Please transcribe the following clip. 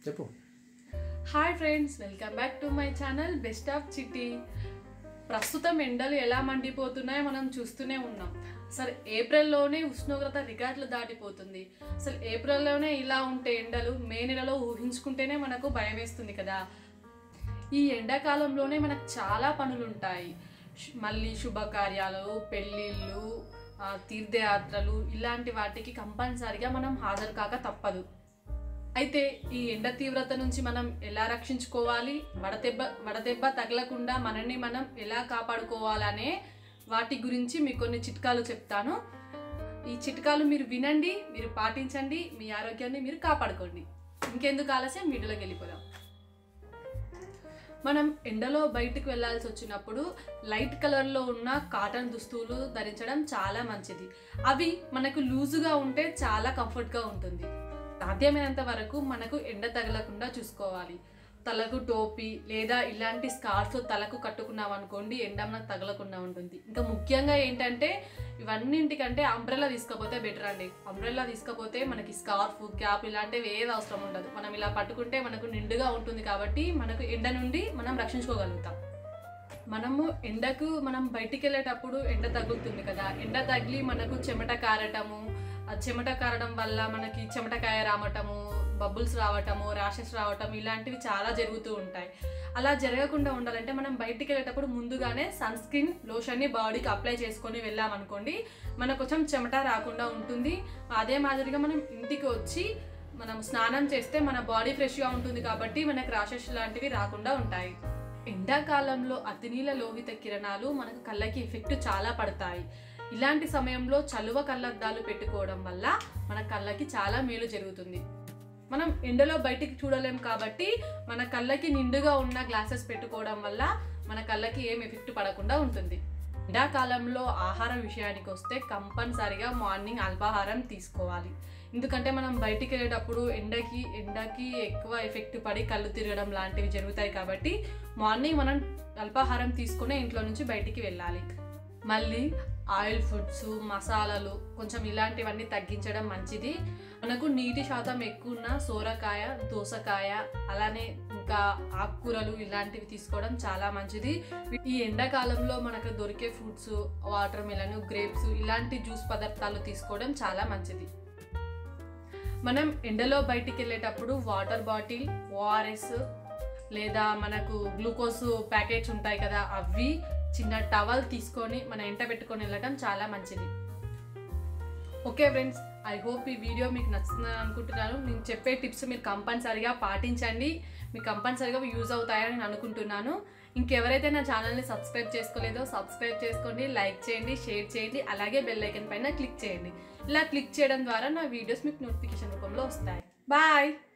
చెప్పు hi friends welcome back to my channel best of Chitti ప్రస్తుతం ఎండలు ఎలా మండిపోతున్నాయో మనం చూస్తూనే ఉన్నాం అసలు ఏప్రిల్లోనే ఉష్ణోగ్రత రికార్డులు దాటిపోతుంది అసలు ఏప్రిల్లోనే ఇలా ఉంటే ఎండలు మే నెలలో ఊహించుకుంటేనే మనకు భయం వేస్తుంది కదా ఈ ఎండాకాలంలోనే మనకు చాలా పనులు ఉంటాయి శు- మళ్ళీ శుభకార్యాలు పెళ్ళిళ్ళు ఆ, తీర్థయాత్రలు ఇలాంటి వాటికి కంపల్సరిగా మనం హాజరు కాక తప్పదు అయితే ఈ ఎండ తీవ్రత నుంచి మనం ఎలా రక్షించుకోవాలి వడదెబ్బ వడదెబ్బ తగలకుండా మనల్ని మనం ఎలా కాపాడుకోవాలనే వాటి గురించి మీకు కొన్ని చిట్కాలు చెప్తాను ఈ చిట్కాలు మీరు వినండి మీరు పాటించండి మీ ఆరోగ్యాన్ని మీరు కాపాడుకోండి ఇంకెందుకు ఆలస్యం వీడియోలోకి వెళ్ళిపోదాం మనం ఎండలో బయటకు వెళ్ళాల్సి వచ్చినప్పుడు లైట్ కలర్లో ఉన్న కాటన్ దుస్తువులు ధరించడం చాలా మంచిది అవి మనకు లూజుగా ఉంటే చాలా కంఫర్ట్గా ఉంటుంది సాధ్యమైనంత వరకు మనకు ఎండ తగలకుండా చూసుకోవాలి తలకు టోపీ లేదా ఇలాంటి స్కార్ఫ్ తలకు కట్టుకున్నాం అనుకోండి ఎండ మనకు తగలకుండా ఉంటుంది ఇంకా ముఖ్యంగా ఏంటంటే ఇవన్నింటికంటే అంబ్రెల్లా తీసుకపోతే బెటర్ అండి అంబ్రెల్లా తీసుకపోతే మనకి స్కార్ఫ్ క్యాప్ ఇలాంటివి ఏది అవసరం ఉండదు మనం ఇలా పట్టుకుంటే మనకు నిండుగా ఉంటుంది కాబట్టి మనకు ఎండ నుండి మనం రక్షించుకోగలుగుతాం మనము ఎండకు మనం బయటికి వెళ్ళేటప్పుడు ఎండ తగులుతుంది కదా ఎండ తగిలి మనకు చెమట కారటము ఆ చెమట కారడం వల్ల మనకి చెమటకాయ రావటము బబుల్స్ రావటము ర్యాషెస్ రావటం ఇలాంటివి చాలా జరుగుతూ ఉంటాయి అలా జరగకుండా ఉండాలంటే మనం బయటికి వెళ్ళేటప్పుడు ముందుగానే సన్ స్క్రీన్ లోషన్ని బాడీకి అప్లై చేసుకొని వెళ్ళామనుకోండి మనకు కొంచెం చెమట రాకుండా ఉంటుంది అదే మాదిరిగా మనం ఇంటికి వచ్చి మనం స్నానం చేస్తే మన బాడీ ఫ్రెష్గా ఉంటుంది కాబట్టి మనకు రాషెస్ లాంటివి రాకుండా ఉంటాయి ఎండాకాలంలో అతినీల లోహిత కిరణాలు మనకు కళ్ళకి ఎఫెక్ట్ చాలా పడతాయి ఇలాంటి సమయంలో చలువ కళ్ళద్దాలు పెట్టుకోవడం వల్ల మన కళ్ళకి చాలా మేలు జరుగుతుంది మనం ఎండలో బయటికి చూడలేం కాబట్టి మన కళ్ళకి నిండుగా ఉన్న గ్లాసెస్ పెట్టుకోవడం వల్ల మన కళ్ళకి ఏం ఎఫెక్ట్ పడకుండా ఉంటుంది ఎండాకాలంలో ఆహారం విషయానికి వస్తే కంపల్సరిగా మార్నింగ్ అల్పాహారం తీసుకోవాలి ఎందుకంటే మనం బయటికి వెళ్ళేటప్పుడు ఎండకి ఎండకి ఎక్కువ ఎఫెక్ట్ పడి కళ్ళు తిరగడం లాంటివి జరుగుతాయి కాబట్టి మార్నింగ్ మనం అల్పాహారం తీసుకునే ఇంట్లో నుంచి బయటికి వెళ్ళాలి మళ్ళీ ఆయిల్ ఫుడ్స్ మసాలాలు కొంచెం ఇలాంటివన్నీ తగ్గించడం మంచిది మనకు నీటి శాతం ఎక్కువ ఉన్న సోరకాయ దోసకాయ అలానే ఇంకా ఆకుకూరలు ఇలాంటివి తీసుకోవడం చాలా మంచిది ఈ ఎండాకాలంలో మనకు దొరికే ఫ్రూట్స్ వాటర్ మిలన్ గ్రేప్స్ ఇలాంటి జ్యూస్ పదార్థాలు తీసుకోవడం చాలా మంచిది మనం ఎండలో బయటికి వెళ్ళేటప్పుడు వాటర్ బాటిల్ ఓఆర్ఎస్ లేదా మనకు గ్లూకోజ్ ప్యాకెట్స్ ఉంటాయి కదా అవి చిన్న టవల్ తీసుకొని మన ఎంట పెట్టుకొని వెళ్ళడం చాలా మంచిది ఓకే ఫ్రెండ్స్ ఐ హోప్ ఈ వీడియో మీకు నచ్చుతుందని అనుకుంటున్నాను నేను చెప్పే టిప్స్ మీరు కంపల్సరీగా పాటించండి మీకు కంపల్సరీగా యూజ్ అవుతాయని నేను అనుకుంటున్నాను ఇంకెవరైతే నా ఛానల్ని సబ్స్క్రైబ్ చేసుకోలేదో సబ్స్క్రైబ్ చేసుకోండి లైక్ చేయండి షేర్ చేయండి అలాగే బెల్ ఐకన్ పైన క్లిక్ చేయండి ఇలా క్లిక్ చేయడం ద్వారా నా వీడియోస్ మీకు నోటిఫికేషన్ రూపంలో వస్తాయి బాయ్